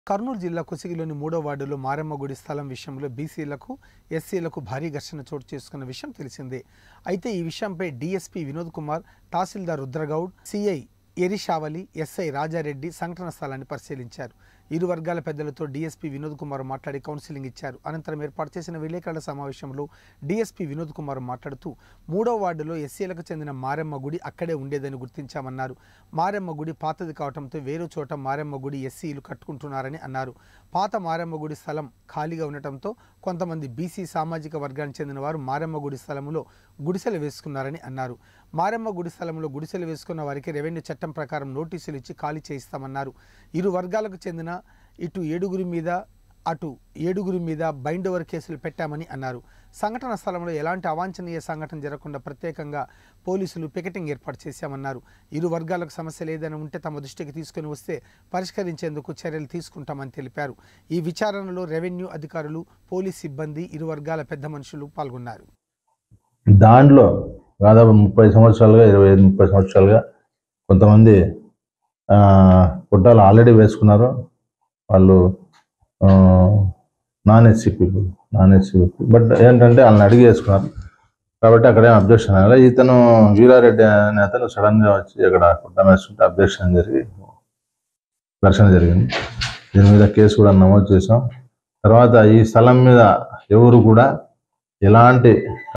కర్నూలు జిల్లా కొసిగిలోని మూడో వార్డులో మారెమ్మ గుడి స్థలం విషయంలో బీసీలకు ఎస్సీలకు భారీ ఘర్షణ చోటు చేసుకున్న విషయం తెలిసిందే అయితే ఈ విషయంపై DSP Vinod Kumar tahsildar Rudragoud CI Erishavali SI Rajareddy సంఘటన స్థలాన్ని పరిశీలించారు ఇరు వర్గాల పెద్దలతో డీఎస్పీ వినోద్ కుమార్ మాట్లాడి కౌన్సిలింగ్ ఇచ్చారు అనంతరం ఏర్పాటు చేసిన విలేకరుల సమావేశంలో డీఎస్పీ వినోద్ కుమార్ మాట్లాడుతూ మూడో వార్డులో ఎస్సీలకు చెందిన మారెమ్మ గుడి అక్కడే ఉండేదని గుర్తించామన్నారు మారెమ్మ గుడి పాతది కావడంతో వేరే చోట మారెమ్మ గుడి ఎస్సీలు కట్టుకుంటున్నారని అన్నారు పాత మారెమ్మ గుడి స్థలం ఖాళీగా ఉండటంతో కొంతమంది బీసీ సామాజిక వర్గానికి చెందిన వారు మారెమ్మ గుడి స్థలంలో గుడిసెలు వేసుకున్నారని అన్నారు మారెమ్మ గుడి స్థలంలో గుడిసెలు వేసుకున్న వారికి రెవెన్యూ చట్టం ప్రకారం నోటీసులు ఇచ్చి ఖాళీ చేయిస్తామన్నారు ఇరు వర్గాలకు చెందిన ఇటు ఏడుగురి మీద అటు ఏడుగురి మీద బైండ్ ఓవర్ కేసులు పెట్టామని అన్నారు సంఘటన స్థలంలో ఎలాంటి అవాంఛనీయ సంఘటన జరగకుండా ప్రత్యేకంగా పోలీసులు పికెటింగ్ ఏర్పాటు చేశామన్నారు ఇరు వర్గాలకు సమస్య లేదని ఉంటే తమ దృష్టికి తీసుకుని వస్తే పరిష్కరించేందుకు చర్యలు తీసుకుంటామని తెలిపారు ఈ విచారణలో రెవెన్యూ అధికారులు పోలీస్ సిబ్బంది ఇరు వర్గాల పెద్ద మనుషులు పాల్గొన్నారు దాంట్లో దాదాపు ముప్పై సంవత్సరాలుగా ఇరవై ఐదు ముప్పై సంవత్సరాలుగా కొంతమంది ఆ, గుడ్డాలు ఆల్రెడీ వేసుకున్నారు వాళ్ళు non SC people non SC people but ఏంటంటే వాళ్ళని అడిగి వేసుకున్నారు కాబట్టి అక్కడ ఏం అబ్జెక్షన్ అలా ఇతను వీరారెడ్డి అనే అతను సడన్ గా వచ్చి అక్కడ గుడ్డ వేసుకుంటే అబ్జెక్షన్ జరిగి ఘర్షణ జరిగింది దీని మీద కేసు కూడా నమోదు చేసాం తర్వాత ఈ స్థలం మీద ఎవరు కూడా ఎలాంటి